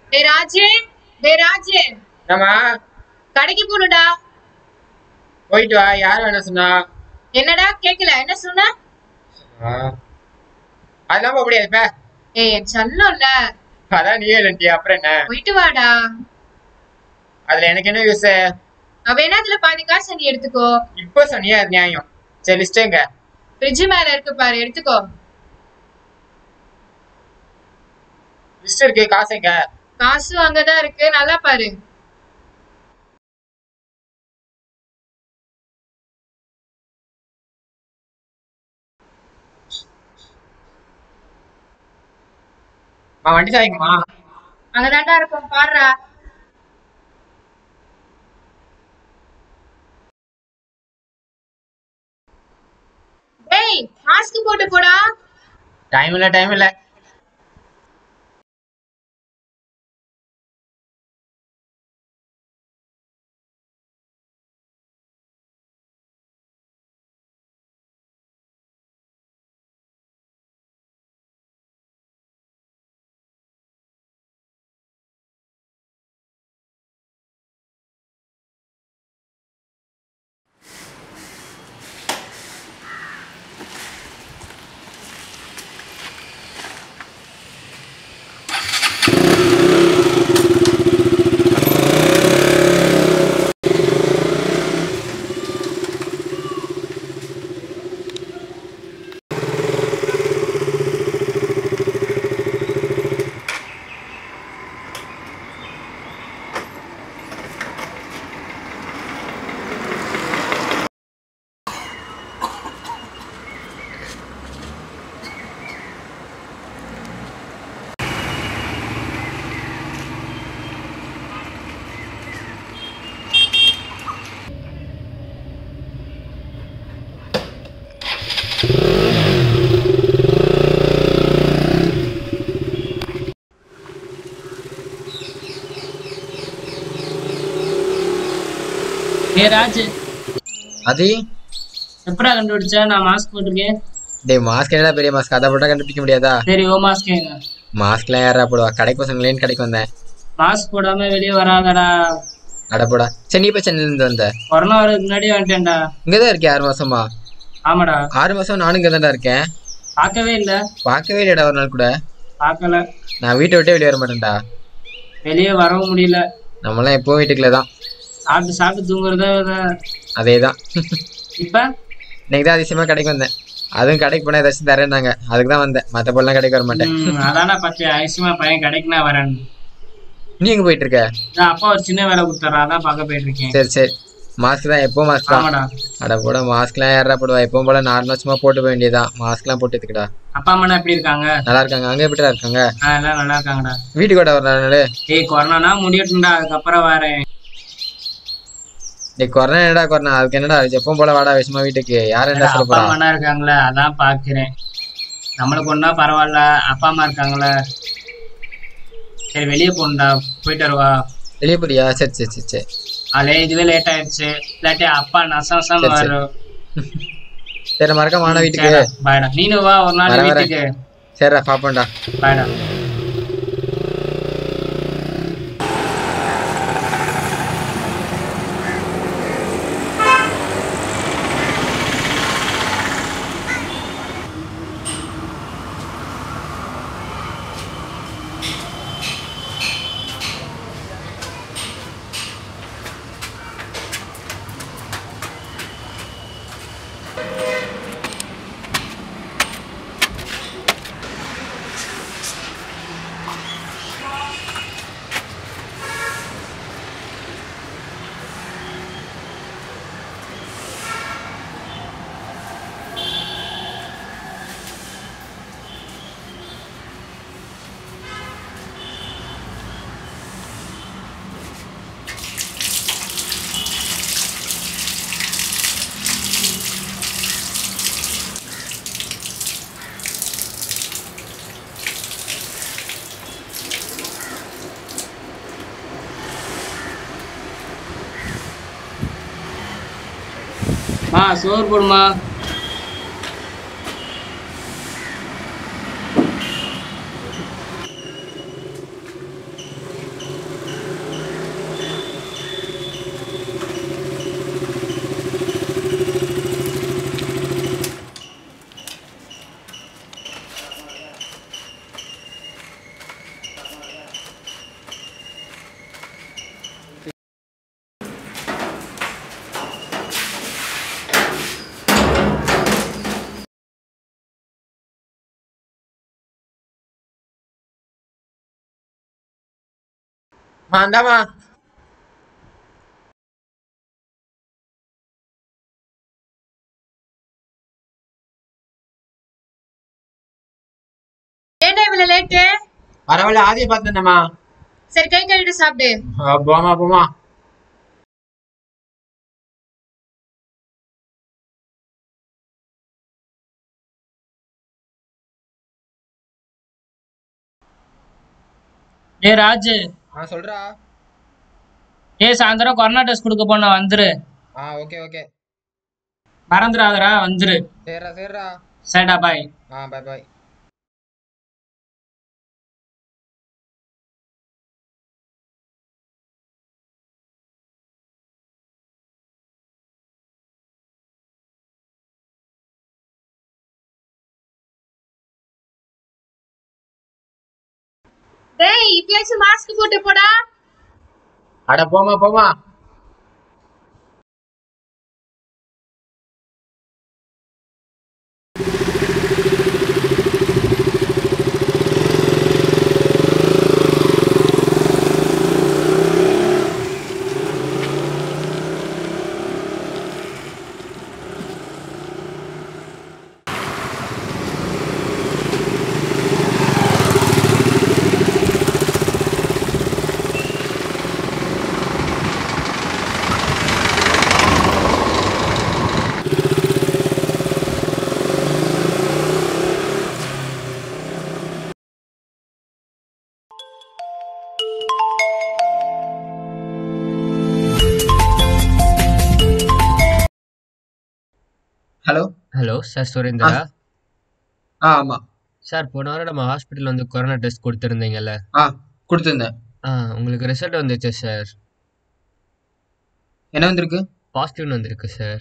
டேய் ராஜு டேய் ராஜு நம்ம கடைக்கு போகணும்டா போயிட்டு வா யார் வேணா சொன்னா என்னடா கேக்கல என்ன சொன்ன ஆ. அதெல்லாம் போக முடியாது இப்ப ஏய் என் செல்லம்ல அதான் நீயே இல்லன்ட்டியா அப்புறம் என்ன போயிட்டு வாடா அதுல எனக்கு என்ன யூஸ் அவ என்ன அதுல பாதி காசு நீ எடுத்துக்கோ இப்போ சொன்னியா அது நியாயம் சரி லிஸ்ட்டுங்க ஃப்ரிட்ஜ் மேல இருக்கு பாரு எடுத்துக்கோ லிஸ்ட் இருக்கு காசுங்க காசும் அங்கதான் இருக்கு நல்லா பாரு மா வண்டி சாய்க்குமா அங்கதான்டா இருக்கும் பாருடா டேய் மாஸ்க் போட்டு போடா டைம் இல்ல டைம் இல்ல ஏ ராஜ் அது எப்படா கண்டுபிடிச்சா நான் மாஸ்க் போட்டிருக்கேன் டேய் மாஸ்க் என்னடா பெரிய மாஸ்க் அதை போட்டா கண்டுபிடிக்க முடியாதா சரி ஓ மாஸ்க் எங்க மாஸ்க்லாம் யாரா போடுவா கடைக்கு பசங்களேன்னு கடைக்கு வந்தேன் மாஸ்க் போடாம வெளியே வராதடா அட போடா சரி நீ இப்போ சென்னையிலேருந்து வந்த கொரோனா வரதுக்கு முன்னாடி வந்துட்டேன்டா இங்கே தான் இருக்கேன் ஆறு மாசமா ஆமாடா ஆறு மாசம் நானும் இங்கே தான்டா இருக்கேன் பார்க்கவே இல்ல பார்க்கவே இல்லைடா ஒரு நாள் கூட பார்க்கல நான் வீட்டை விட்டே வெளியே வர மாட்டேன்டா வெளியே வரவும் முடியல நம்மலாம் எப்பவும் வீட்டுக்குள்ள தான் சாப்பிட்டு சாப்பிட்டு தூங்குறத அதே தான் இப்ப இன்னைக்கு தான் அதிசயமா கடைக்கு வந்தேன் அதுவும் கடைக்கு போனால் ஏதாச்சும் தரேன்னாங்க அதுக்கு தான் வந்தேன் மற்ற பொருள்லாம் கடைக்கு வர மாட்டேன் ம், அதானே பத்தி ஐசியமா பையன் கடைக்குனா வரேன் நீ எங்கே போயிட்டு இருக்க நான் அப்பா ஒரு சின்ன வேலை கொடுத்தாரா அதான் பார்க்க போயிட்டு இருக்கேன் சரி சரி மாஸ்க் தான் எப்பவும் மாஸ்க் தான் ஆமாடா அட போட மாஸ்க்லாம் யாரா போடுவா எப்பவும் போல நார்மலா சும்மா போட்டு போக வேண்டியதான் மாஸ்க்லாம் போட்டு எடுத்துக்கடா அப்பா அம்மா எப்படி இருக்காங்க நல்லா இருக்காங்க அங்க எப்படிடா இருக்காங்க ஆ, எல்லாம் நல்லா இருக்காங்கடா வீட்டுக்கு கூட ஒரு நாள் ஏய் கொரோனா முடியட்டும்டா அதுக்கப்புறம் வரேன் டேய் கொரோனா என்னடா கொரோனா அதுக்கு என்னடா எப்பவும் போல வாடா விஷயமா வீட்டுக்கு யார் என்ன சொல்ல அப்பா போறா அம்மா இருக்காங்களே அதான் பாக்குறேன் நம்மளுக்கு ஒன்றா பரவாயில்ல அப்பா அம்மா இருக்காங்களே சரி வெளியே போகணும்டா போயிட்டு வருவா வெளியே போறியா சரி சரி சரி சரி அதே இதுவே லேட் ஆயிடுச்சு இல்லாட்டி அப்பா நசம் நசம் சரி, சரி. வரும் சரி மறக்காம வாடா வீட்டுக்கு சரிடா, பாய்டா நீனு வா ஒரு நாள் வரேன், வரேன். வீட்டுக்கு சரிடா பாப்போம்டா பாய்டா மா சோறு போடுமா மா இந்தாம்மா ஏன்டா இவ்வளவு லேட்டு பரவாயில்ல ஆதியை பார்த்துட்டேம்மா சரி கை கழுவிட்டு சாப்பிடு போமா போமா டே ராஜு ஆ சொல்றா ஏ சாயந்தரம் கொரோனா டெஸ்ட் கொடுக்க போன வந்துரு ஆ ஓகே ஓகே மறந்துடாதடா வந்துரு சரிடா சரிடா சரிடா பாய் ஆ பை பாய் டேய் இப்பயாச்சும் மாஸ்க் போட்டு போடா அட போமா போமா ஹலோ ஹலோ சார் சுரேந்திரா ஆ ஆமா சார் போன வாரம் நம்ம ஹாஸ்பிட்டல் வந்து கொரோனா டெஸ்ட் கொடுத்துருந்தீங்கல்ல ஆ கொடுத்துருந்தேன் ஆ உங்களுக்கு ரிசல்ட் வந்துச்சு சார் என்ன வந்திருக்கு பாசிட்டிவ்னு வந்திருக்கு சார்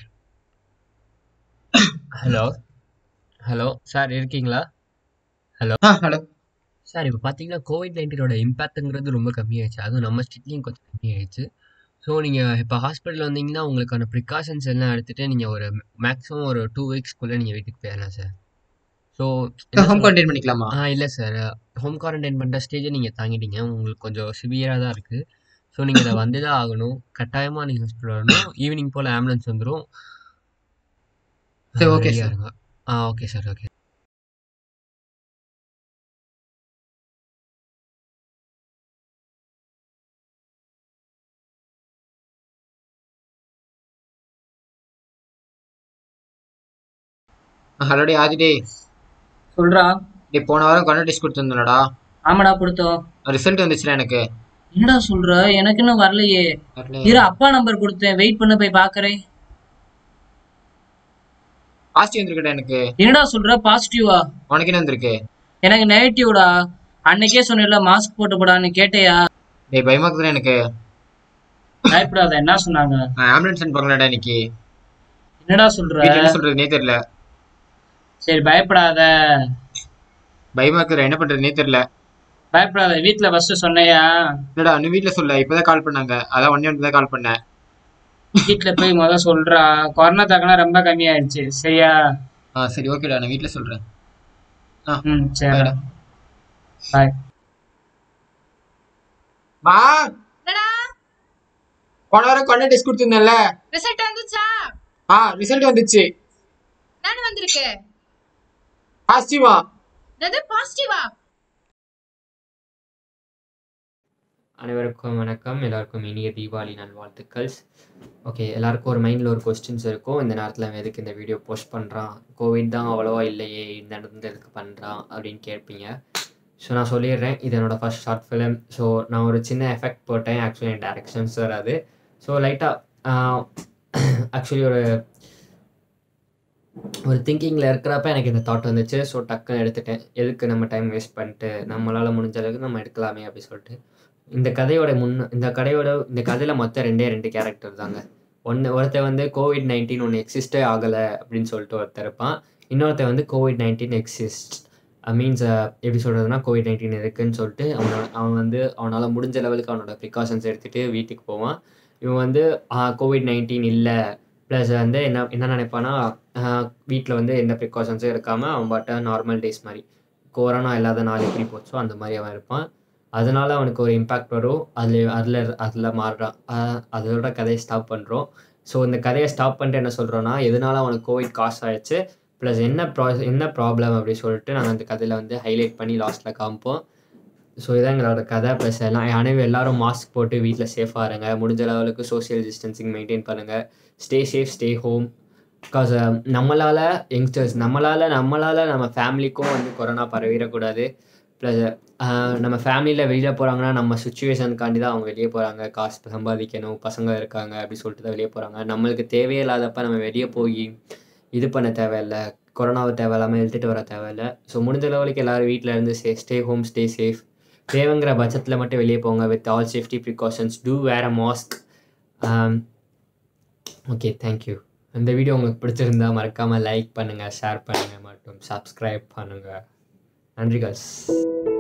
ஹலோ ஹலோ சார் இருக்கீங்களா ஆ ஹலோ சார் இப்போ பார்த்தீங்கன்னா கோவிட் நைன்டீனோட இம்பேக்ட்டுங்கிறது ரொம்ப கம்மியாயிடுச்சு அதுவும் நம்ம ஸ்ட்ரீட்லேயும் கொஞ்சம் கம்மியாயிடுச்சு ஸோ நீங்கள் இப்போ ஹாஸ்பிட்டல் வந்தீங்கன்னா உங்களுக்கான ப்ரிகாஷன்ஸ் எல்லாம் எடுத்துகிட்டு நீங்கள் ஒரு மேக்ஸிமம் ஒரு டூ வீக்ஸ்க்குள்ளே நீங்கள் வீட்டுக்கு போயிடலாம் சார் ஸோ ஹோம் குவாரண்டைன் பண்ணிக்கலாமா ஆ இல்லை சார் ஹோம் குவாரண்டைன் பண்ணுற ஸ்டேஜை நீங்கள் தாங்கிட்டீங்க உங்களுக்கு கொஞ்சம் சிவியராக தான் இருக்குது ஸோ நீங்கள் இதை வந்து தான் ஆகணும் கட்டாயமாக நீங்கள் ஹாஸ்பிட்டல் வரணும் ஈவினிங் போல் ஆம்புலன்ஸ் வந்துடும் சரி, okay, sir. இருங்க ஆ ஓகே சார் ஓகே ஹலோடி ஆதிடே சொல்றா டே போன வாரம் கொரோனா டெஸ்ட் கொடுத்துருந்தோம்லடா ஆமாடா கொடுத்தோம் ரிசல்ட் வந்துச்சுடா எனக்கு என்னடா சொல்ற எனக்கு இன்னும் வரலையே வரலையா? இரு அப்பா நம்பர் கொடுத்தேன் வெயிட் பண்ண போய் பாக்குறேன் பாசிட்டிவ் வந்திருக்குடா எனக்கு என்னடா சொல்ற பாசிட்டிவா உனக்கு என்ன வந்திருக்கு எனக்கு நெகட்டிவ்டா அன்னைக்கே சொன்னேன்ல மாஸ்க் போட்டு போடான்னு கேட்டையா டேய் பயமா இருக்குதுடா எனக்கு பயப்படாத என்ன சொன்னாங்க நான் ஆம்புலன்ஸ் அனுப்புங்களேடா இன்னைக்கு என்னடா சொல்ற வீட்டுல என்ன சொல்றதுனே தெரியல சரி பயப்படாத பயமா இருக்குதுடா என்ன பண்றதுனே தெரியல பயப்படாத வீட்ல ஃபர்ஸ்ட் சொன்னையா இல்லடா இன்னும் வீட்ல சொல்ல இப்பதான் கால் பண்ணாங்க அதான் ஒன்னே ஒன்று தான் கால் பண்ணேன் வீட்ல போய் முத சொல்றா கொரோனா தாக்கெல்லாம் ரொம்ப கம்மியாயிடுச்சு சரியா ஆ சரி ஓகேடா நான் வீட்ல சொல்றேன் ஆ ம் சரி bye டா. பாய் மா என்னடா போன வாரம் கொரோனா டெஸ்ட் கொடுத்துருந்தேன்ல ரிசல்ட் வந்துச்சா ஆ ரிசல்ட் வந்துச்சு நான் வந்திருக்கு பாசிட்டிவா என்னது பாசிட்டிவா அனைவருக்கும் வணக்கம் எல்லாருக்கும் இனிய தீபாவளி நல்வாழ்த்துக்கள் ஓகே எல்லாருக்கும் ஒரு மைண்டில் ஒரு கொஸ்டின்ஸ் இருக்கும் இந்த நேரத்தில் அவன் எதுக்கு இந்த வீடியோ போஸ்ட் பண்ணுறான் கோவிட் தான் அவ்வளோவா இல்லையே இந்த இடத்துல எதுக்கு பண்ணுறான் அப்படின்னு கேட்பீங்க ஸோ நான் சொல்லிடுறேன் இது என்னோட ஃபர்ஸ்ட் ஷார்ட் ஃபிலிம் ஸோ நான் ஒரு சின்ன எஃபெக்ட் போட்டேன் ஆக்சுவலி என் டேரக்ஷன்ஸ் வராது ஸோ லைட்டாக ஆக்சுவலி ஒரு ஒரு திங்கிங்கில் இருக்கிறப்ப எனக்கு இந்த தாட் வந்துச்சு ஸோ டக்குன்னு எடுத்துட்டேன் எதுக்கு நம்ம டைம் வேஸ்ட் பண்ணிட்டு நம்மளால் முடிஞ்ச அளவுக்கு நம்ம எடுக்கலாமே அப்படி சொல்லிட்டு இந்த கதையோட முன்ன இந்த கதையோட இந்த கதையில் மொத்தம் ரெண்டே ரெண்டு கேரக்டர் தாங்க ஒன்று ஒருத்தன் வந்து கோவிட் நைன்டீன் ஒன்று எக்ஸிஸ்டே ஆகலை அப்படின்னு சொல்லிட்டு ஒருத்தர் இருப்பான் இன்னொருத்தன் வந்து கோவிட் நைன்டீன் எக்ஸிஸ்ட் மீன்ஸ் எப்படி சொல்கிறதுனா கோவிட் நைன்டீன் இருக்குன்னு சொல்லிட்டு அவனோட அவன் வந்து அவனால் முடிஞ்ச லெவலுக்கு அவனோட ப்ரிகாஷன்ஸ் எடுத்துகிட்டு வீட்டுக்கு போவான் இவன் வந்து கோவிட் நைன்டீன் இல்லை ப்ளஸ் வந்து என்ன என்ன நினைப்பானா வீட்டில் வந்து எந்த ப்ரிகாஷன்ஸும் எடுக்காமல் அவன் பாட்ட நார்மல் டேஸ் மாதிரி கொரோனா இல்லாத நாள் எப்படி போச்சோ அந்த மாதிரி அவன் இருப்பான் அதனால அவனுக்கு ஒரு இம்பேக்ட் வரும் அதில் அதில் அதில் மாறுறான் அஹ் அதோட கதையை ஸ்டாப் பண்ணுறோம் ஸோ இந்த கதையை ஸ்டாப் பண்ணிட்டு என்ன சொல்கிறோன்னா எதனால அவனுக்கு கோவிட் காசு ஆயிடுச்சு ப்ளஸ் என்ன ப்ரா என்ன ப்ராப்ளம் அப்படின்னு சொல்லிட்டு நாங்கள் அந்த கதையில் வந்து ஹைலைட் பண்ணி லாஸ்ட்டில் காமிப்போம் ஸோ இதான் எங்களோட கதை ப்ளஸ் எல்லாம் அனைவரும் எல்லாரும் மாஸ்க் போட்டு வீட்டில் சேஃபாக இருங்க முடிஞ்ச லெவலுக்கு சோஷியல் டிஸ்டன்சிங் மெயின்டைன் பண்ணுங்கள் stay safe stay home because நம்மளால் யங்ஸ்டர்ஸ் நம்மளால் நம்மளால் நம்ம ஃபேமிலிக்கும் வந்து கொரோனா பரவிடக்கூடாது ப்ளஸ் நம்ம ஃபேமிலியில் வெளியில் போகிறாங்கன்னா நம்ம சுச்சுவேஷனுக்காண்டி தான் அவங்க வெளியே போகிறாங்க காசு சம்பாதிக்கணும் பசங்க இருக்காங்க அப்படி சொல்லிட்டு தான் வெளியே போகிறாங்க நம்மளுக்கு தேவையே இல்லாதப்ப நம்ம வெளியே போய் இது பண்ண தேவையில்ல கொரோனாவை தேவையில்லாமல் இழுத்துட்டு வர தேவையில்ல ஸோ முடிஞ்ச லெவலுக்கு எல்லோரும் வீட்டில் இருந்து say stay home stay safe தேவைங்கிற பட்சத்தில் மட்டும் வெளியே போங்க with all safety precautions do wear a mask okay thank you இந்த வீடியோ உங்களுக்கு பிடிச்சிருந்தா மறக்காமல் லைக் பண்ணுங்கள் ஷேர் பண்ணுங்கள் மற்றும் சப்ஸ்கிரைப் பண்ணுங்கள் நன்றி guys